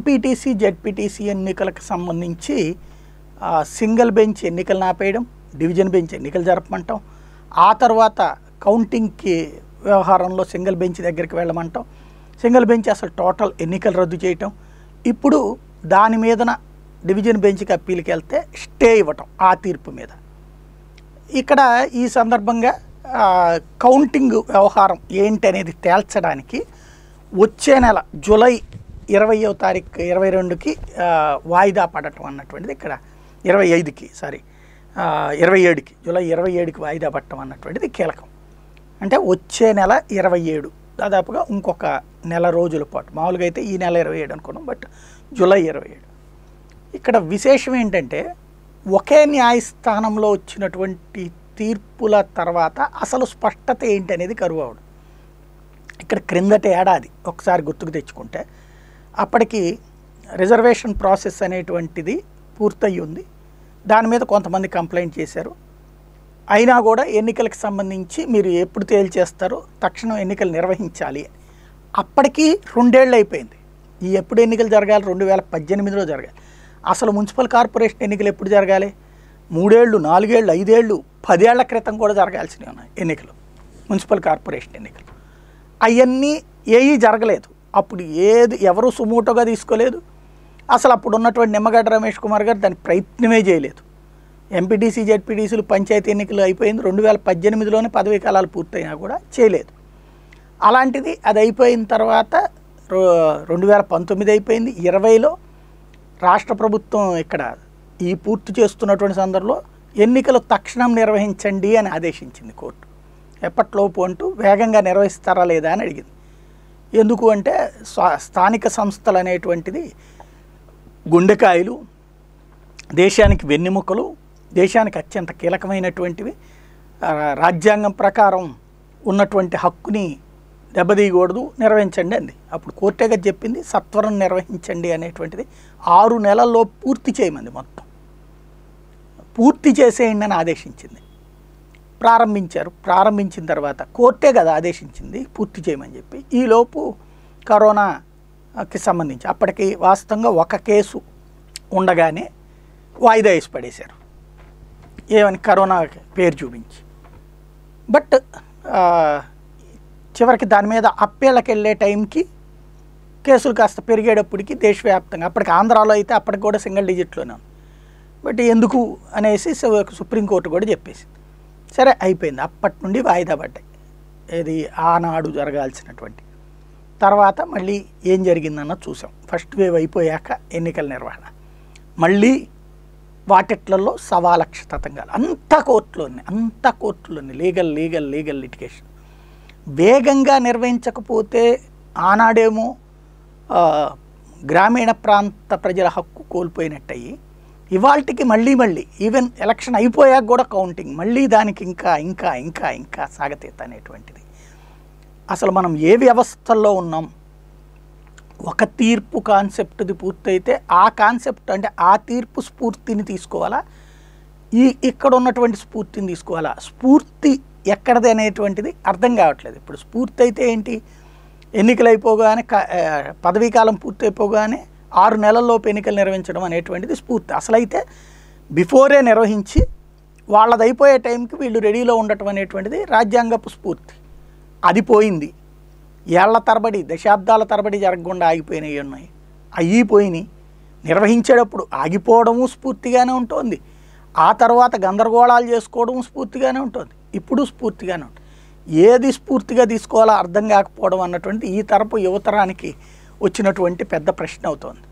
MPTC ZPTC ఎన్నికలకు సంబంధించి ఆ, సింగిల్ బెంచ్ ఎన్నికలు ఆపేయడం డివిజన్ బెంచ్ ఎన్నికలు జరపమంటాం ఆ తర్వాత కౌంటింగ్కి వ్యవహారంలో సింగిల్ బెంచ్ దగ్గరికి వెళ్ళమంటాం సింగిల్ బెంచ్ అసలు టోటల్ ఎన్నికలు రద్దు చేయటం ఇప్పుడు దాని మీదన డివిజన్ బెంచ్కి అప్పీల్కి వెళ్తే స్టే ఇవ్వటం ఆ తీర్పు మీద ఇక్కడ ఈ సందర్భంగా ఆ, కౌంటింగ్ వ్యవహారం ఏంటి అనేది తేల్చడానికి వచ్చే నెల జూలై ఇరవయో తారీఖు ఇరవై రెండుకి ఆ, వాయిదా పడటం అన్నటువంటిది ఇక్కడ ఇరవై ఐదుకి సారీ ఇరవై ఏడుకి జూలై ఇరవై ఏడుకి వాయిదా పడటం అన్నటువంటిది కీలకం అంటే వచ్చే నెల ఇరవై ఏడు దాదాపుగా ఇంకొక నెల రోజుల పాటు మామూలుగా అయితే ఈ నెల ఇరవై ఏడు అనుకున్నాం బట్ జూలై ఇరవై ఏడు ఇక్కడ విశేషం ఏంటంటే ఒకే న్యాయస్థానంలో వచ్చినటువంటి తీర్పుల తర్వాత అసలు స్పష్టత ఏంటి అనేది కరువు అవడం ఇక్కడ క్రిందటి ఏడాది ఒకసారి గుర్తుకు తెచ్చుకుంటే అప్పటికి రిజర్వేషన్ ప్రాసెస్ అనేటువంటిది పూర్తయి ఉంది దాని మీద కొంతమంది కంప్లైంట్ చేశారు అయినా కూడా ఎన్నికలకు సంబంధించి మీరు ఎప్పుడు తేల్చేస్తారో తక్షణం ఎన్నికలు నిర్వహించాలి అని. అప్పటికి రెండేళ్ళు అయిపోయింది ఈ ఎప్పుడు ఎన్నికలు జరగాలి రెండు వేల పద్దెనిమిదిలో జరగాలి అసలు మున్సిపల్ కార్పొరేషన్ ఎన్నికలు ఎప్పుడు జరగాలి మూడేళ్ళు నాలుగేళ్ళు ఐదేళ్ళు పదేళ్ల క్రితం కూడా జరగాల్సినవి ఉన్నాయి ఎన్నికలు మున్సిపల్ కార్పొరేషన్ ఎన్నికలు అవన్నీ ఏవి జరగలేదు అప్పుడు ఏది ఎవరు సుమూటోగా తీసుకోలేదు అసలు అప్పుడు ఉన్నటువంటి నిమ్మగడ్డ రమేష్ కుమార్ గారు దాని ప్రయత్నమే చేయలేదు ఎంపీటీసీ జెడ్పీటీసీలు పంచాయతీ ఎన్నికలు అయిపోయింది రెండు వేల పద్దెనిమిదిలోనే పదవీ కాలాలు పూర్తయినా కూడా చేయలేదు అలాంటిది అది అయిపోయిన తర్వాత రో- రెండు వేల పంతొమ్మిది అయిపోయింది ఇరవైలో రాష్ట్ర ప్రభుత్వం ఇక్కడ ఈ పూర్తి చేస్తున్నటువంటి సందర్భంలో ఎన్నికలు తక్షణం నిర్వహించండి అని ఆదేశించింది కోర్టు ఎప్పట్లోపు అంటూ వేగంగా నిర్వహిస్తారా లేదా అని అడిగింది ఎందుకు అంటే స్వా- స్థానిక సంస్థలు అనేటువంటిది గుండెకాయలు దేశానికి వెన్నెముకలు దేశానికి అత్యంత కీలకమైనటువంటివి ఆ, రాజ్యాంగం ప్రకారం ఉన్నటువంటి హక్కుని దెబ్బతీయకూడదు నిర్వహించండి అంది అప్పుడు కోర్టేగా చెప్పింది సత్వరం నిర్వహించండి అనేటువంటిది ఆరు నెలల్లో పూర్తి చేయమంది మొత్తం పూర్తి చేసేయండి అని ఆదేశించింది ప్రారంభించారు ప్రారంభించిన తర్వాత కోర్టే కదా ఆదేశించింది పూర్తి చేయమని చెప్పి ఈలోపు కరోనాకి సంబంధించి అప్పటికి వాస్తవంగా ఒక కేసు ఉండగానే వాయిదా వేసి పడేశారు ఏమని కరోనా పేరు చూపించి బట్ ఆ, చివరికి దాని మీద అప్పేళ్ళకి వెళ్ళే టైంకి కేసులు కాస్త పెరిగేటప్పటికి దేశవ్యాప్తంగా అప్పటికి ఆంధ్రాలో అయితే అప్పటికి కూడా సింగిల్ డిజిట్లోనే ఉంది బట్ ఎందుకు అనేసి సు- సుప్రీంకోర్టు కూడా చెప్పేసింది సరే అయిపోయింది అప్పటి నుండి వాయిదా పడ్డాయి ఇది ఆనాడు జరగాల్సినటువంటి తర్వాత మళ్ళీ ఏం జరిగిందన్న చూసాం ఫస్ట్ వేవ్ అయిపోయాక ఎన్నికల నిర్వహణ మళ్ళీ వాటిట్లలో సవా లక్ష తతంగాలు అంతా కోర్టులోనే అంతా కోర్టులోనే లీగల్ లీగల్ లీగల్ లిటిగేషన్ వేగంగా నిర్వహించకపోతే ఆనాడేమో ఆ, గ్రామీణ ప్రాంత ప్రజల హక్కు కోల్పోయినట్టయి ఇవాళకి మళ్ళీ మళ్ళీ ఈవెన్ ఎలక్షన్ అయిపోయాక కూడా కౌంటింగ్ మళ్ళీ దానికి ఇంకా ఇంకా ఇంకా ఇంకా సాగతీత అనేటువంటిది అసలు మనం ఏ వ్యవస్థల్లో ఉన్నాం ఒక తీర్పు కాన్సెప్ట్ది పూర్తయితే ఆ కాన్సెప్ట్ అంటే ఆ తీర్పు స్ఫూర్తిని తీసుకోవాలా ఈ ఇక్కడ ఉన్నటువంటి స్ఫూర్తిని తీసుకోవాలా స్ఫూర్తి ఎక్కడది అనేటువంటిది అర్థం కావట్లేదు ఇప్పుడు స్ఫూర్తి అయితే ఏంటి ఎన్నికలు అయిపోగానే క- ఆ, పదవీ కాలం పూర్తి అయిపోగానే ఆరు నెలల్లోపు ఎన్నికలు నిర్వహించడం అనేటువంటిది స్ఫూర్తి అసలైతే బిఫోరే నిర్వహించి వాళ్ళది అయిపోయే టైంకి వీళ్ళు రెడీలో ఉండటం అనేటువంటిది రాజ్యాంగపు స్ఫూర్తి అది పోయింది ఏళ్ల తరబడి దశాబ్దాల తరబడి జరగకుండా ఆగిపోయినవి ఉన్నాయి అయ్యి పోయినాయి నిర్వహించేటప్పుడు ఆగిపోవడము స్ఫూర్తిగానే ఉంటుంది ఆ తర్వాత గందరగోళాలు చేసుకోవడం స్ఫూర్తిగానే ఉంటుంది ఇప్పుడు స్ఫూర్తిగానే ఉంటుంది ఏది స్ఫూర్తిగా తీసుకోవాలో అర్థం కాకపోవడం అన్నటువంటి ఈ తరపు యువతరానికి వచ్చినటువంటి పెద్ద ప్రశ్న అవుతోంది